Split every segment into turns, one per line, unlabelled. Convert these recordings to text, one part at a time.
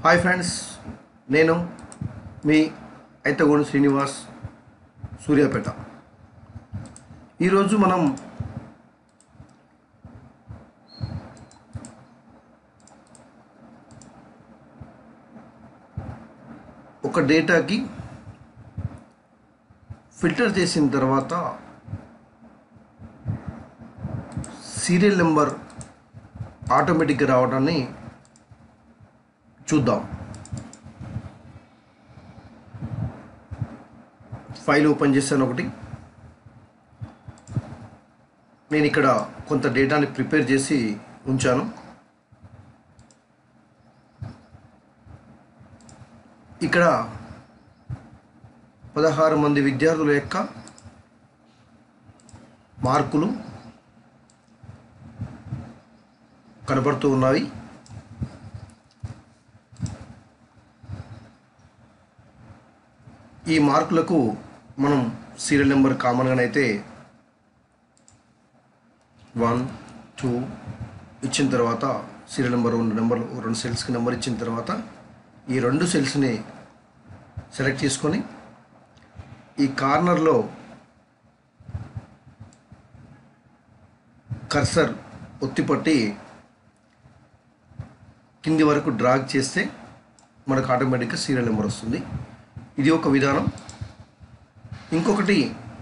hi friends నేను మీ ఐతగోడు శ్రీనివాస్ సూర్యాపేట ఈరోజు మనం ఒక డేటాకి ఫిల్టర్ చేసిన తర్వాత సీరియల్ నెంబర్ ఆటోమేటిక్గా రావడాన్ని చూద్దాం ఫైల్ ఓపెన్ చేశాను ఒకటి నేను ఇక్కడ కొంత డేటాని ప్రిపేర్ చేసి ఉంచాను ఇక్కడ పదహారు మంది విద్యార్థుల యొక్క మార్కులు కనబడుతూ ఉన్నవి ఈ మార్కులకు మనం సీరియల్ నెంబర్ కామన్గానైతే వన్ టూ ఇచ్చిన తర్వాత సీరియల్ నెంబర్ రెండు నెంబర్లు రెండు సెల్స్కి నెంబర్ ఇచ్చిన తర్వాత ఈ రెండు సెల్స్ని సెలెక్ట్ చేసుకొని ఈ కార్నర్లో కర్సర్ ఒత్తిపట్టి కింది వరకు డ్రాగ్ చేస్తే మనకు ఆటోమేటిక్గా సీరియల్ నెంబర్ వస్తుంది ఇది ఒక విధానం ఇంకొకటి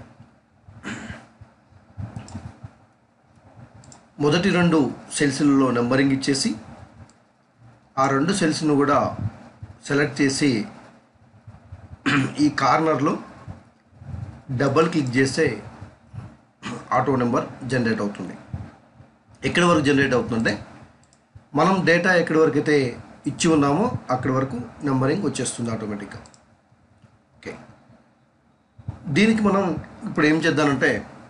మొదటి రెండు సెల్స్లలో నెంబరింగ్ ఇచ్చేసి ఆ రెండు సెల్స్ను కూడా సెలెక్ట్ చేసి ఈ కార్నర్లో డబల్ క్లిక్ చేస్తే ఆటో నెంబర్ జనరేట్ అవుతుంది ఎక్కడి వరకు జనరేట్ అవుతుందంటే మనం డేటా ఎక్కడి వరకు అయితే ఇచ్చి ఉన్నామో అక్కడి వరకు నెంబరింగ్ వచ్చేస్తుంది ఆటోమేటిక్గా ఓకే దీనికి మనం ఇప్పుడు ఏం చేద్దామంటే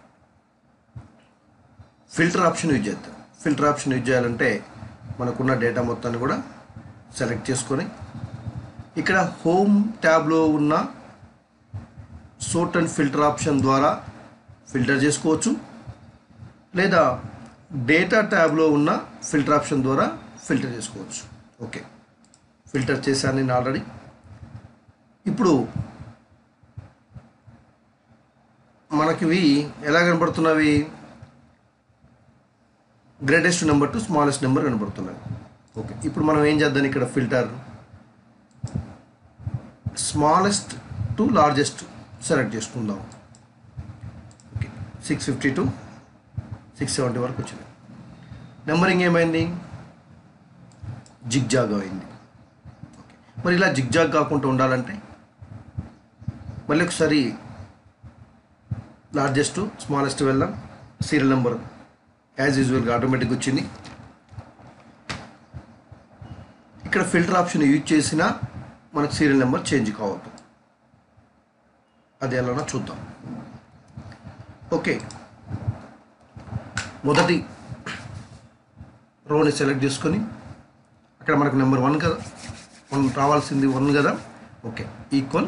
ఫిల్టర్ ఆప్షన్ యూజ్ చేద్దాం ఫిల్టర్ ఆప్షన్ యూజ్ చేయాలంటే మనకున్న డేటా మొత్తాన్ని కూడా సెలెక్ట్ చేసుకొని ఇక్కడ హోమ్ ట్యాబ్లో ఉన్న సోర్ట్ అండ్ ఫిల్టర్ ఆప్షన్ ద్వారా ఫిల్టర్ చేసుకోవచ్చు లేదా డేటా ట్యాబ్లో ఉన్న ఫిల్టర్ ఆప్షన్ ద్వారా ఫిల్టర్ చేసుకోవచ్చు ఓకే ఫిల్టర్ చేశాను నేను ఆల్రెడీ ఇప్పుడు మనకివి ఎలా కనబడుతున్నవి greatest number to smallest number కనబడుతున్నాయి ఓకే ఇప్పుడు మనం ఏం చేద్దాం ఇక్కడ filter smallest to largest select చేసుకుందాం okay six fifty to six seventy వరకు వచ్చింది నెంబరింగ్ ఏమైంది జిగ్జాగ్ అయింది ఓకే మరి ఇలా జిగ్జాగ్ కాకుండా ఉండాలంటే మళ్ళీ ఒకసారి లార్జెస్ట్ స్మాలెస్ట్ వెళ్దాం సీరియల్ నెంబర్ యాజ్ యూజువల్గా ఆటోమేటిక్గా వచ్చింది ఇక్కడ ఫిల్టర్ ఆప్షన్ యూజ్ చేసినా మనకు సీరియల్ నెంబర్ చేంజ్ కావద్దు అది ఎలానో చూద్దాం ఓకే మొదటి రోని సెలెక్ట్ చేసుకొని అక్కడ మనకు నెంబర్ వన్ కదా వన్ రావాల్సింది వన్ కదా okay equal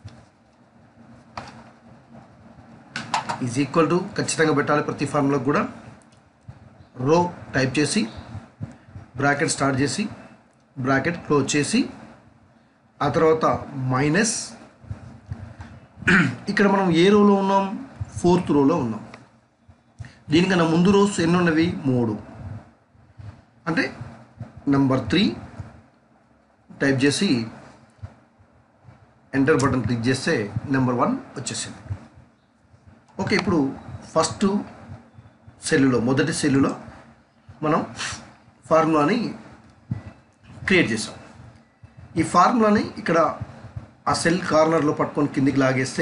is equal to ఖచ్చితంగా పెట్టాలి ప్రతి ఫార్ములకు కూడా రో టైప్ చేసి బ్రాకెట్ స్టార్ట్ చేసి బ్రాకెట్ క్లోజ్ చేసి ఆ తర్వాత మైనస్ ఇక్కడ మనం ఏ రోలో ఉన్నాం ఫోర్త్ రోలో ఉన్నాం దీనికన్నా ముందు రోస్ ఎన్ని ఉన్నవి మూడు అంటే నెంబర్ త్రీ టైప్ చేసి ఎంటర్ బటన్ క్లిక్ చేస్తే నెంబర్ వన్ వచ్చేసింది ఓకే ఇప్పుడు ఫస్ట్ సెల్లులో మొదటి సెల్లులో మనం ఫార్ములాని క్రియేట్ చేసాం ఈ ఫార్ములాని ఇక్కడ ఆ సెల్ కార్నర్లో పట్టుకొని కిందికి లాగేస్తే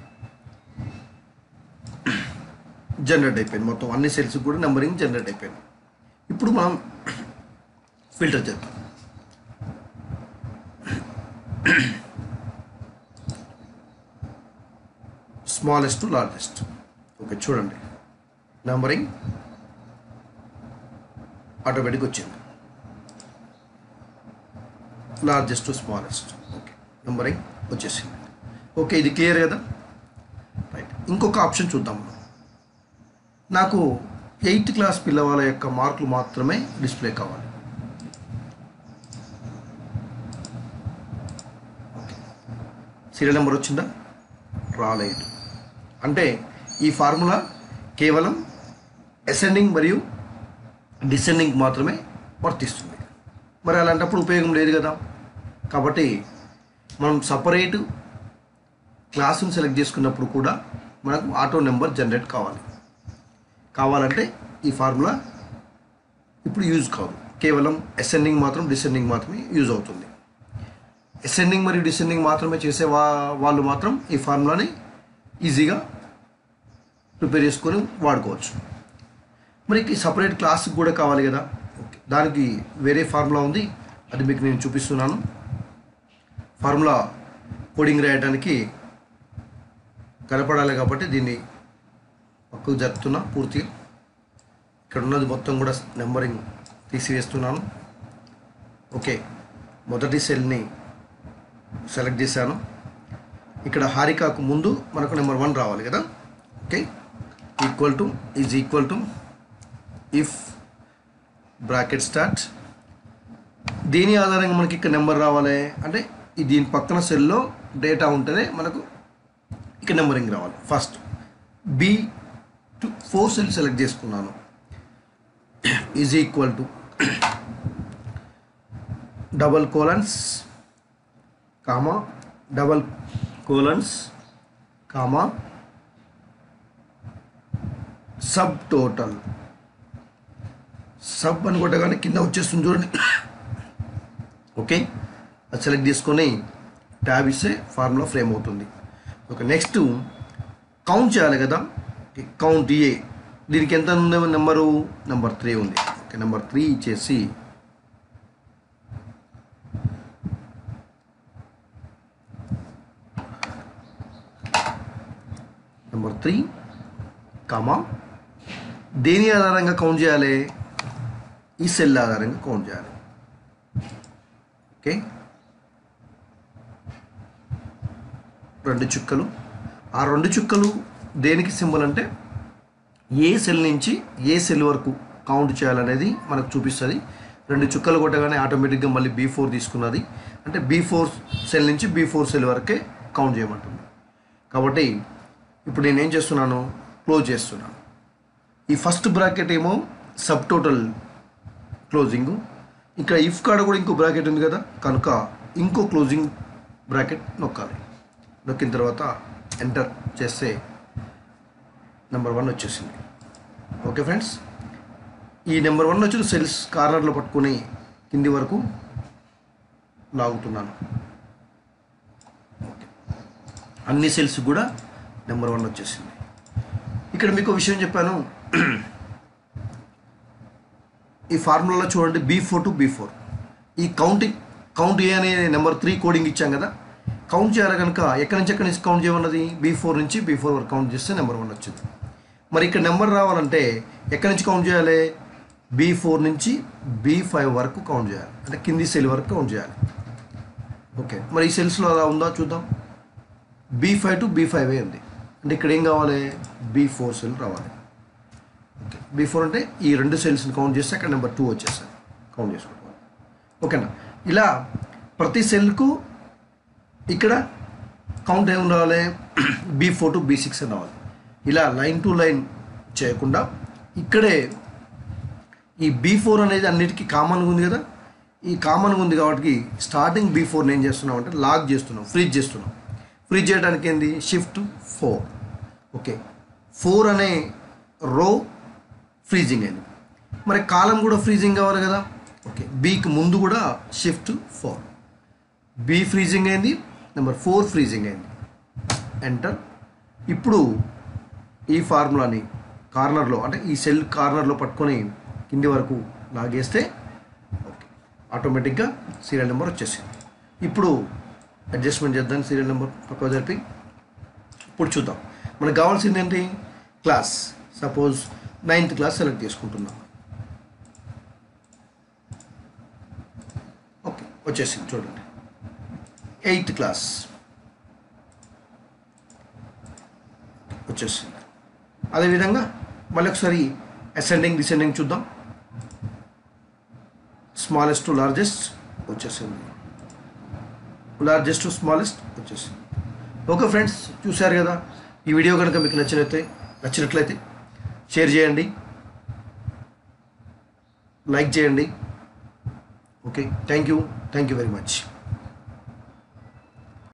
జనరేట్ అయిపోయింది మొత్తం అన్ని సెల్స్ కూడా నెంబరింగ్ జనరేట్ అయిపోయింది ఇప్పుడు మనం ఫిల్టర్ చేద్దాం స్మాలెస్ట్ టు లార్జెస్ట్ ఓకే చూడండి నెంబరింగ్ ఆటోమేటిక్ వచ్చింది largest to smallest okay numbering వచ్చేసింది ఓకే ఇది క్లియర్ కదా రైట్ ఇంకొక ఆప్షన్ చూద్దాం మనం నాకు ఎయిత్ క్లాస్ పిల్లవాళ్ళ యొక్క మార్కులు మాత్రమే డిస్ప్లే కావాలి సీరియల్ నెంబర్ వచ్చిందా రాలేదు అంటే ఈ ఫార్ములా కేవలం అసెండింగ్ మరియు డిసెండింగ్ మాత్రమే వర్తిస్తుంది మరి అలాంటప్పుడు ఉపయోగం లేదు కదా కాబట్టి మనం సపరేట్ క్లాసును సెలెక్ట్ చేసుకున్నప్పుడు కూడా మనకు ఆటో నెంబర్ జనరేట్ కావాలి కావాలంటే ఈ ఫార్ములా ఇప్పుడు యూజ్ కాదు కేవలం అసెండింగ్ మాత్రం డిసెండింగ్ మాత్రమే యూజ్ అవుతుంది అసెండింగ్ మరియు డిసెండింగ్ మాత్రమే చేసే వా వాళ్ళు మాత్రం ఈ ఫార్ములాని ఈజీగా ప్రిపేర్ చేసుకొని వాడుకోవచ్చు మరి ఈ సపరేట్ క్లాస్కి కూడా కావాలి కదా ఓకే దానికి వేరే ఫార్ములా ఉంది అది మీకు నేను చూపిస్తున్నాను ఫార్ములా కోడింగ్ రాయడానికి కనపడాలి కాబట్టి దీన్ని పక్కకు జరుపుతున్నా పూర్తిగా ఇక్కడ ఉన్నది మొత్తం కూడా నెంబరింగ్ తీసివేస్తున్నాను ఓకే మొదటి సెల్ని సెలెక్ట్ చేశాను ఇక్కడ హారికాకు ముందు మనకు నెంబర్ వన్ రావాలి కదా okay equal to is equal to if bracket start దీని ఆధారంగా మనకి ఇక్కడ నెంబర్ రావాలి అంటే ఈ దీని పక్కన సెల్లో డేటా ఉంటేనే మనకు ఇక్కడ నెంబరింగ్ రావాలి first B to four cell select చేసుకున్నాను is equal to double colons comma double colons comma subtotal sub అని కొట్టగానే కింద వచ్చేస్తుంది చూడండి ఓకే అది సెలెక్ట్ చేసుకొని ట్యాబ్ ఇస్తే ఫార్ములా ఫ్రేమ్ అవుతుంది ఓకే నెక్స్ట్ కౌంట్ చేయాలి కదా కౌంట్ ఏ దీనికి ఎంత ఉంది నెంబరు నెంబర్ త్రీ ఉంది ఓకే నెంబర్ త్రీ ఇచ్చేసి నెంబర్ త్రీ కామా దేని ఆధారంగా కౌంట్ చేయాలి ఈ సెల్ ఆధారంగా కౌంట్ చేయాలి ఓకే రెండు చుక్కలు ఆ రెండు చుక్కలు దేనికి సింబల్ అంటే ఏ సెల్ నుంచి ఏ సెల్ వరకు కౌంట్ చేయాలనేది మనకు చూపిస్తుంది రెండు చుక్కలు కొట్టగానే ఆటోమేటిక్గా మళ్ళీ బీ ఫోర్ తీసుకున్నది అంటే బీ ఫోర్ సెల్ నుంచి బీ ఫోర్ సెల్ వరకే కౌంట్ చేయమంటుంది కాబట్టి ఇప్పుడు నేను ఏం చేస్తున్నాను క్లోజ్ చేస్తున్నాను ఈ ఫస్ట్ బ్రాకెట్ ఏమో సబ్ టోటల్ క్లోజింగ్ ఇక్కడ ఇఫ్ కాడ కూడా ఇంకో బ్రాకెట్ ఉంది కదా కనుక ఇంకో క్లోజింగ్ బ్రాకెట్ నొక్కాలి నొక్కిన తర్వాత ఎంటర్ చేస్తే నెంబర్ వన్ వచ్చేసింది ఓకే ఫ్రెండ్స్ ఈ నెంబర్ వన్ వచ్చిన సెల్స్ కార్నర్లో పట్టుకొని కింది వరకు లాగుతున్నాను ఓకే అన్ని సెల్స్ కూడా నెంబర్ వన్ వచ్చేసింది ఇక్కడ మీకు ఒక విషయం చెప్పాను ఈ ఫార్ములాలో చూడండి B four to B four ఈ కౌంటింగ్ కౌంట్ ఏ అనే నెంబర్ త్రీ కోడింగ్ ఇచ్చాం కదా కౌంట్ చేయాలి కనుక ఎక్కడి నుంచి ఎక్కడి నుంచి కౌంట్ చేయమన్నది బీ ఫోర్ నుంచి బీ ఫోర్ వరకు కౌంట్ చేస్తే నెంబర్ వన్ వచ్చింది మరి ఇక్కడ నెంబర్ రావాలంటే ఎక్కడి నుంచి కౌంట్ చేయాలి బీ ఫోర్ నుంచి బీ ఫైవ్ వరకు కౌంట్ చేయాలి అంటే కింది సెల్ వరకు కౌంట్ చేయాలి ఓకే మరి ఈ సెల్స్లో అలా ఉందా చూద్దాం B five to B five ఉంది అంటే ఇక్కడ ఏం కావాలి బీ ఫోర్ సెల్ రావాలి ఓకే బీ ఫోర్ అంటే ఈ రెండు సెల్స్ని కౌంట్ చేస్తే అక్కడ నెంబర్ టూ వచ్చేసాయి కౌంట్ చేసుకోవాలి ఓకేనా ఇలా ప్రతి సెల్కు ఇక్కడ కౌంట్ ఏమి రావాలి B four to B six అని రావాలి ఇలా లైన్ టు లైన్ చేయకుండా ఇక్కడే ఈ బీ ఫోర్ అనేది అన్నిటికీ కామన్గా ఉంది కదా ఈ కామన్గా ఉంది కాబట్టి స్టార్టింగ్ బీ ఫోర్ని ఏం చేస్తున్నాం అంటే లాక్ చేస్తున్నాం ఫ్రీజ్ చేస్తున్నాం ఫ్రీజ్ చేయడానికి ఏంది షిఫ్ట్ ఫోర్ ఓకే ఫోర్ అనే రో ఫ్రీజింగ్ అయింది మరి కాలం కూడా ఫ్రీజింగ్ కావాలి కదా ఓకే బీకి ముందు కూడా షిఫ్ట్ ఫోర్ బీ ఫ్రీజింగ్ అయింది నెంబర్ ఫోర్ ఫ్రీజింగ్ అయింది ఎంటర్ ఇప్పుడు ఈ ఫార్ములాని కార్నర్లో అంటే ఈ సెల్ కార్నర్లో పట్టుకొని కింది వరకు లాగేస్తే ఓకే ఆటోమేటిక్గా సీరియల్ నెంబర్ వచ్చేసింది ఇప్పుడు అడ్జస్ట్మెంట్ చేద్దాం సీరియల్ నెంబర్ పక్క జరిపి ఇప్పుడు చూద్దాం మనకు కావాల్సింది ఏంటి class suppose ninth class select చేసుకుంటున్నాం ఓకే వచ్చేసింది చూడండి ఎయిత్ క్లాస్ వచ్చేసింది అదేవిధంగా మళ్ళీ ఒకసారి అసెండింగ్ డిసెండింగ్ చూద్దాం స్మాలెస్ట్ టు లార్జెస్ట్ వచ్చేసింది లార్జెస్ట్ టు స్మాలెస్ట్ వచ్చేసింది ఓకే ఫ్రెండ్స్ చూశారు కదా ఈ వీడియో కనుక మీకు నచ్చినట్లయితే నచ్చినట్లయితే షేర్ చేయండి లైక్ చేయండి okay thank you thank you very much